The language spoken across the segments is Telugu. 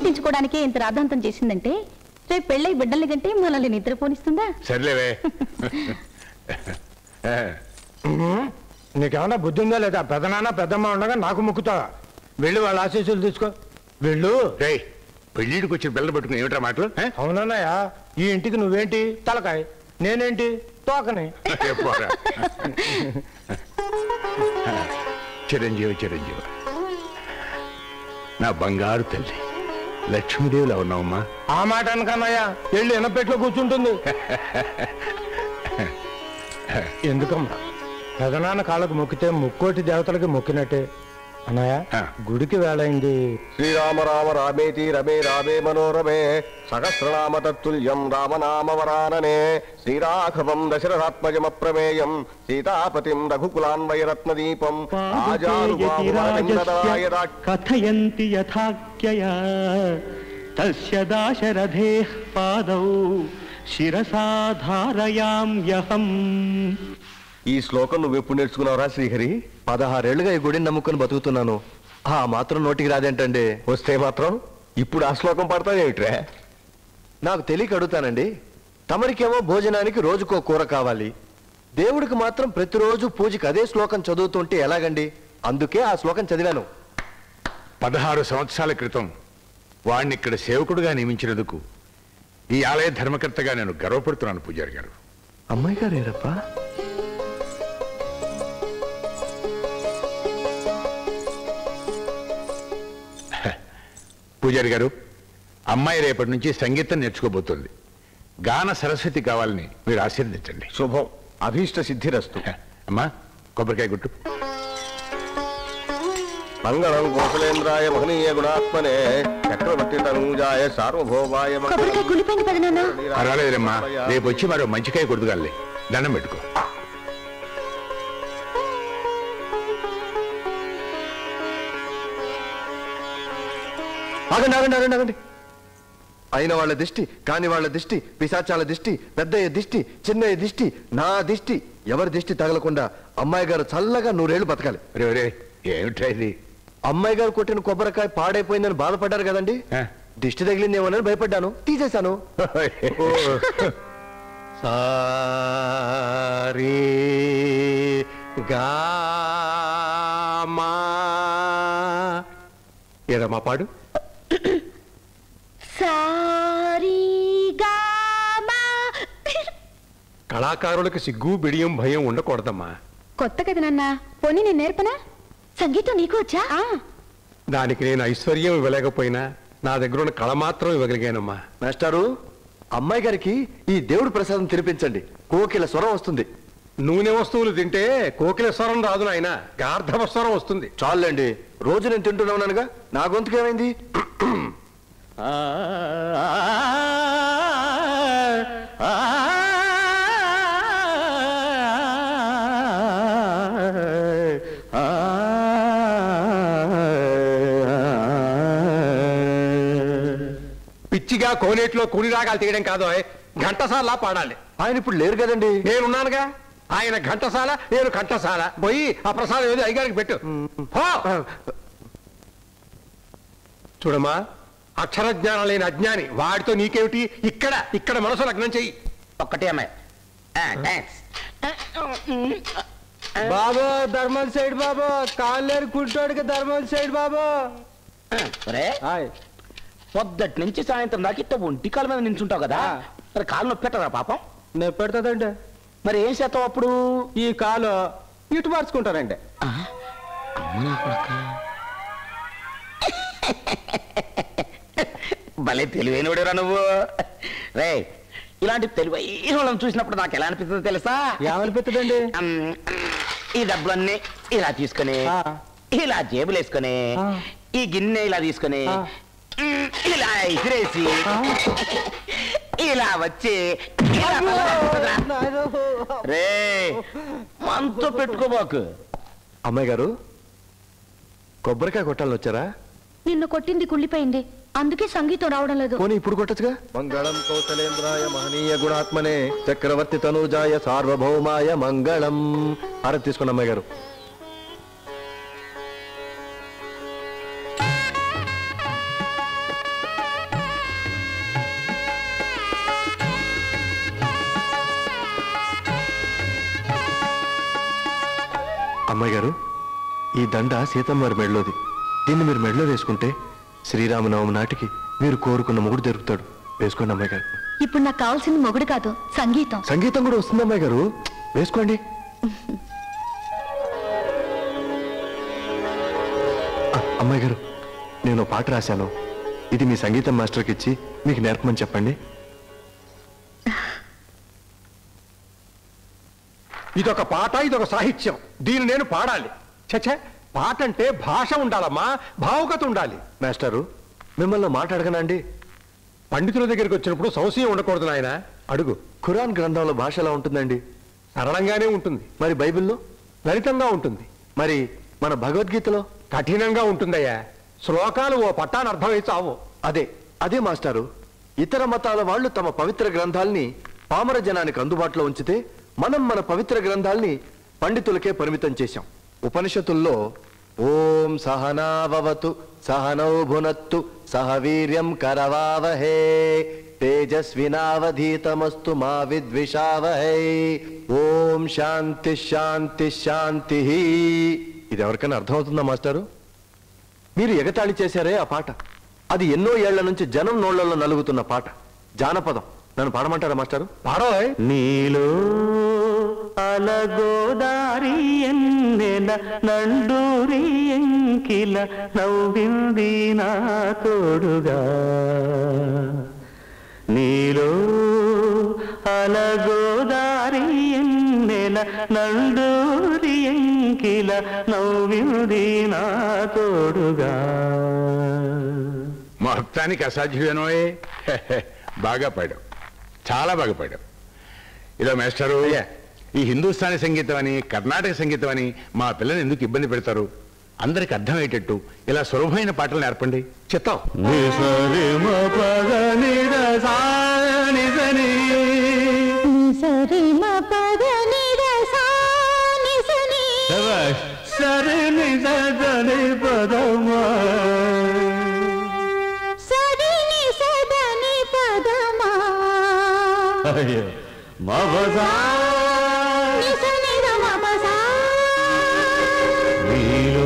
పుట్టించుకోవడానికే ఇంత రాద్ధాంతం చేసిందంటే రేపు పెళ్ళై బిడ్డల్ని కంటే మనల్ని నిద్రపోనిస్తుందా సర్లేవే ఆ, నీకేమన్నా బుద్ధి ఉందా లేదా పెదనాన్న పెద్దమ్మ ఉండగా నాకు ముక్కుతావా వెళ్ళి వాళ్ళ ఆశీస్సులు తీసుకో వెళ్ళు రేయ్ పెళ్ళిడికి వచ్చిన పిల్లలు పట్టుకుని ఏమిట్రా మాటలు ఆ? అవునన్నయ్య ఈ ఇంటికి నువ్వేంటి తలకాయ నేనేంటి తోకని చెప్పరా చిరంజీవి చిరంజీవి నా బంగారు తల్లి లక్ష్మీదేవిలా ఉన్నావమ్మా ఆ మాట అనకన్నయ్య వెళ్ళి ఎనపెట్లో కూర్చుంటుంది ఎందుకమ్మా పెదనాన్న కాళ్ళకు మొక్కితే ముక్కోటి దేవతలకి మొక్కినట్టే అన్నయ్య ఆ. గుడికి వేళైంది శ్రీరామ రామ రామేతి రమే రామే మనోరమే సహస్రనామ తత్తుల్యం రామనామ వరాననే శ్రీరాఘవం దశరథాత్మజమప్రమేయం సీతాపతిం రఘుకులాన్వయరత్నదీపం ఆజానుబాహువరవిందదాయ రాక్ష కథయంతి యథాఖ్యయా తస్య దాశరథేః పాదౌ శిరసా ధారయామ్యహం ఈ శ్లోకం నువ్వెప్పుడు నేర్చుకున్నావురా శ్రీహరి పదహారేళ్లుగా ఈ గుడిని నమ్ముకుని బతుకుతున్నాను ఆ మాత్రం నోటికి రాదేంటండి వస్తే మాత్రం ఇప్పుడు ఆ శ్లోకం పడతావేమిట్రా నాకు తెలియక అడుగుతానండి తమరికేమో భోజనానికి రోజుకో కూర కావాలి దేవుడికి మాత్రం ప్రతిరోజు పూజకి అదే శ్లోకం చదువుతుంటే ఎలాగండి అందుకే ఆ శ్లోకం చదివాను పదహారు సంవత్సరాల క్రితం వాడిని ఇక్కడ సేవకుడుగా నియమించినందుకు ఈ ఆలయ ధర్మకర్తగా నేను గర్వపడుతున్నాను పూజారి గారు అమ్మాయి గారు ఏరప్పా పూజారి గారు అమ్మాయి రేపటి నుంచి సంగీతం నేర్చుకోబోతోంది గాన సరస్వతి కావాలని మీరు ఆశీర్వదించండి శుభం అభీష్ట సిద్ధిరస్తు అమ్మా కొబ్బరికాయ గుట్టు మంగళం కోసలేంద్రాయ మహనీయ గుణాత్మనే చక్రవర్తి తనూజాయ సార్వభౌమాయ కొబ్బరికాయ కులిపోయింది పెదనాన్న పర్వాలేదమ్మా రేపు వచ్చి మరో మంచికాయ కొడుతుగాలి దండం పెట్టుకో ఆగండి ఆగండి ఆగండి ఆగండి అయిన వాళ్ళ దిష్టి కాని వాళ్ళ దిష్టి పిశాచాల దిష్టి పెద్దయ్య దిష్టి చిన్నయ్య దిష్టి నా దిష్టి ఎవరి దిష్టి తగలకుండా అమ్మాయి గారు చల్లగా నూరేళ్లు బతకాలి రే రే ఏమిట్రా ఇది అమ్మాయి గారు కొట్టిన కొబ్బరికాయ పాడైపోయిందని బాధపడ్డారు కదండి ఆ. దిష్టి తగిలిందేమోనని భయపడ్డాను తీసేశాను సారీ గామా ఏదమ్మా పాడు కళాకారులకు సిగ్గు బిడియం భయం ఉండకూడదమ్మా కొత్త కదా నాన్న పోనీ నేను నేర్పనా సంగీతం నీకు వచ్చా దానికి నేను ఐశ్వర్యం ఇవ్వలేకపోయినా నా దగ్గర ఉన్న కళ మాత్రం ఇవ్వగలిగానమ్మా మాస్టారు అమ్మాయి గారికి ఈ దేవుడి ప్రసాదం తినిపించండి కోకిల స్వరం వస్తుంది నూనె వస్తువులు తింటే కోకిల స్వరం రాదు నాయన గార్ధవ స్వరం వస్తుంది చాలండి రోజు నేను తింటూనే ఉన్నానుగా నా గొంతుకు ఏమైంది పిచ్చిగా కోనేటిలో కూని రాగాలు తీయడం కాదు ఓయ్. ఘంటసాలా పాడాలి ఆయన ఇప్పుడు లేరు కదండి నేనున్నానుగా ఆయన ఘంటసాల నేను ఘంటసాల పోయి ఆ ప్రసాదం ఏది అయ్యగారికి పెట్టు పో. చూడమ్మా అక్షర జ్ఞానం లేని అజ్ఞాని వాడితో నీకేమిటి ఇక్కడ ఇక్కడ మనసు లగ్నం చెయ్యి ఒక్కటే అమ్మాయి థ్యాంక్స్ బాబు ధర్మల్ సైడ్ బాబు కాలేరు కుంటోడికి ధర్మల్ సైడ్ బాబు ఒరే పొద్దటి నుంచి సాయంత్రం దాకా ఇట్ట ఒంటి కాలు మీద నించుంటావు కదా మరి కాలు నొప్పి పెట్టరా పాపం నేను పెడతాదండి మరి ఏం చేస్తావు అప్పుడు ఈ కాలు ఇటు మార్చుకుంటానండి భలే తెలివైనడురా నువ్వు రే ఇలాంటి తెలివైన వాళ్ళని చూసినప్పుడు నాకు ఎలా అనిపిస్తుందో తెలుసా ఏమనిపిస్తుందండి అమ్, ఈ డబ్బులన్నీ ఇలా తీసుకొని ఆ. ఇలా జేబులు వేసుకొని ఆ. ఈ గిన్నె ఇలా తీసుకొని ఆ. మ్, ఇలా ఎసిరేసి ఇలా వచ్చి ఇలా పదరా. రే మనతో పెట్టుకోబాకు అమ్మాయి గారు కొబ్బరికాయ కొట్టాలని వచ్చారా నిన్ను కొట్టింది కుళ్ళిపోయింది అందుకే సంగీతం రావడం లేదు పోనీ ఇప్పుడు కొట్టచ్చుగా మంగళం కౌసలేంద్రాయ మహనీయ గుణాత్మనే చక్రవర్తి తనూజాయ సార్వభౌమాయ మంగళం ఆరతి తీసుకోండి అమ్మాయి గారు ఈ దండ సీతమ్మారి మెడలోది దీన్ని మీరు మెడలో వేసుకుంటే శ్రీరామనవమి నాటికి మీరు కోరుకున్న మొగుడు దొరుకుతాడు వేసుకోండి అమ్మాయి గారు ఇప్పుడు నాకు కావాల్సింది మొగుడు కాదు సంగీతం సంగీతం కూడా వస్తుంది అమ్మాయి గారు వేసుకోండి ఆ, అమ్మాయి గారు నేను ఓ పాట రాశాను ఇది మీ సంగీతం మాస్టర్కి ఇచ్చి మీకు నేర్పమని చెప్పండి ఇదొక పాట ఇదొక సాహిత్యం దీన్ని నేను పాడాలి చచ్చే పాట అంటే భాష ఉండాలమ్మా భావుకత ఉండాలి మాస్టారు మిమ్మల్ని మాట అడగనండి పండితుల దగ్గరికి వచ్చినప్పుడు సౌశీయం ఉండకూడదు నాయన అడుగు ఖురాన్ గ్రంథంలో భాష ఎలా ఉంటుందండి సరళంగానే ఉంటుంది మరి బైబిల్లో లలితంగా ఉంటుంది మరి మన భగవద్గీతలో కఠినంగా ఉంటుందయ్యా శ్లోకాలు ఓ పట్టాన్ని అర్థమై చావు అదే అదే మాస్టారు ఇతర మతాల వాళ్ళు తమ పవిత్ర గ్రంథాల్ని పామర జనానికి అందుబాటులో ఉంచితే మనం మన పవిత్ర గ్రంథాల్ని పండితులకే పరిమితం చేశాం ఉపనిషత్తుల్లో ఓం సహనావవతు సహనౌ భునత్తు సహ వీర్యం కరవావహే తేజస్వినావధీతమస్తు మా విద్విషావహై ఓం శాంతి శాంతి శాంతి ఇది ఎవరికైనా అర్థమవుతుందా మాస్టారు మీరు ఎగతాళి చేశారే ఆ పాట అది ఎన్నో ఏళ్ల నుంచి జనం నోళ్లలో నలుగుతున్న పాట జానపదం నన్ను పాడమంటారా మాస్టారు పాడోయ్ నీలో అలగోదారి ఎన్నెల నండూరి ఎంకిల నవ్వింది నా తోడుగా నీలో అలగోదారి ఎన్నెల నండూరి ఎంకిల నవ్వింది నా తోడుగా మొత్తానికి అసాధ్యమేనోయే బాగా పాడావు చాలా బాగా పాడావు ఇలా మేస్టారు ఈ హిందుస్థానీ సంగీతం అని కర్ణాటక సంగీతం అని మా పిల్లల్ని ఎందుకు ఇబ్బంది పెడతారు అందరికి అర్థమయ్యేటట్టు ఇలా సులభమైన పాటలు నేర్పండి చిత్తం నిసరి మ పద నిద సా నిసని సరి మ పద నిద సా ని స ని. సరి నిజ దని పదమా సరి ని స ద ని పద మా. మవసా ని స ని ద మ ప సా. నీలో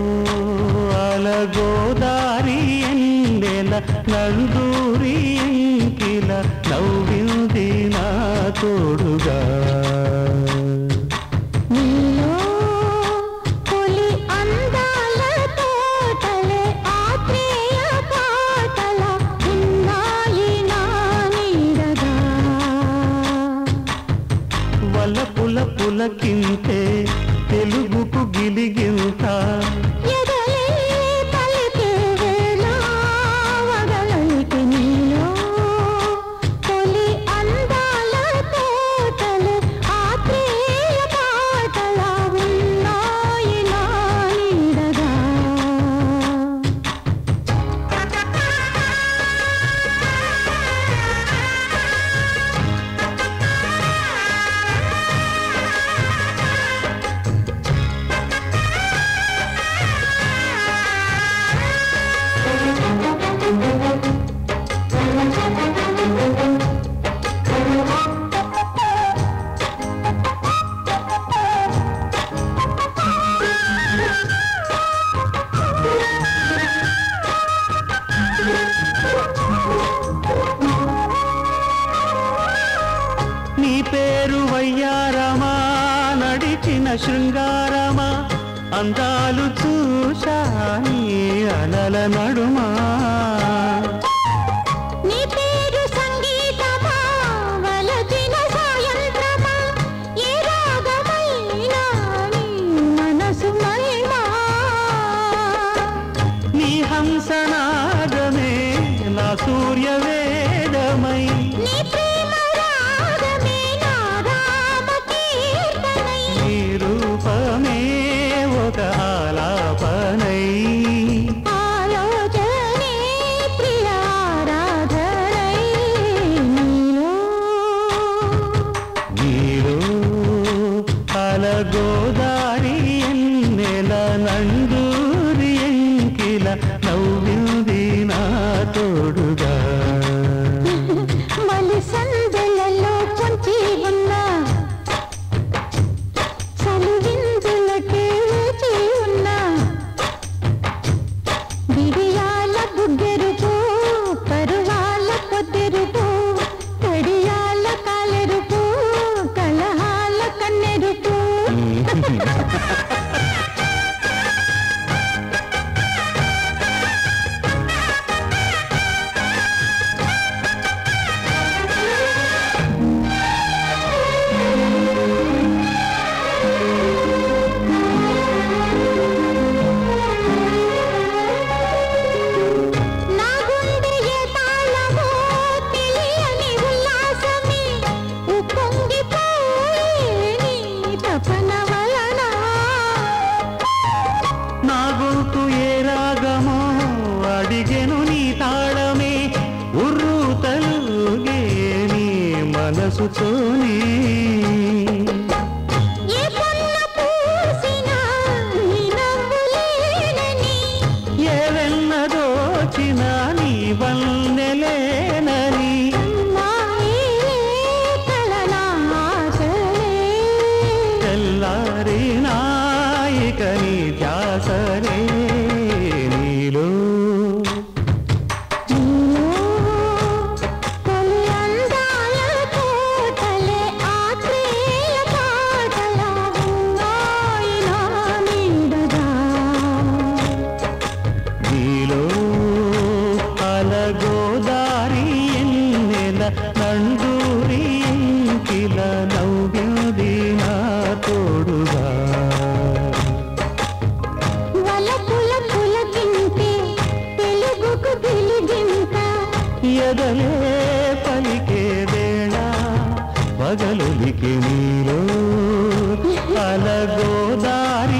అలగోదారి ఎండెల నందూరి ఎంకిల నవ్వింది నా తోడుగా నీలో పులి అందాల తోటలే ఆత్రేయ పాటల ఉన్నాయి నా నీడగా వల్ల పుల పులకింతే తెలుగుకు గిలిగింత ఎదలే పలికే వేళ వదలైతే నీలో తొలి అందాల తోటలు ఆత్రేయ పాటల ఉన్నాయి నా నీడగా నీ పేరు వయ్యారమా నడిచిన శృంగారమా అందాలు చూశా నీ అలల నడుమా నీ పేరు సంగీతమా వలచిన సాయంత్రమా ఏ రాగమైనా నీ మనసు మహిమా నీ హంసనాదమే నా సూర్య వేదమై నీ ప్రేమ రాగమే నా రామ కీర్తనై నీ రూపమే ఒక ఆలాపనై ఆలోచనే ప్రియారాధనై నీలో నీలో అలగోదారి ఎన్నెల నందూరి ఎంకిల నవ్వింది నా తోడుగా మలి సందెలలో పొంచి ఉన్న చలివిందులకే వేచి ఉన్న గొంతు ఏ రాగమో అడిగెను నీ తాళమే ఉర్రు తలుగే నీ మనసుతోనే ఏ పొన్న పూసినా నీ నవ్వులేనని ఏ వెన్నదోచిన నీ వన్నెలేనని మాయే కలనా ఆశలే తెల్లారి నాయిక నీ ధ్యాసరే నీలో తొలి అందాల కోటలే ఆత్రేయ పాటలా ఉన్నాయి నా నీడగా నీలో అలగోదారి ఎన్నెల నండూరి ఎంకిల నవ్వింది నా తోడుగా వలపుల పులకింతే తెలుగుకు పిలిగింత ఎదలే పలికే వేళ పగలులికి నీలో అలగోదారి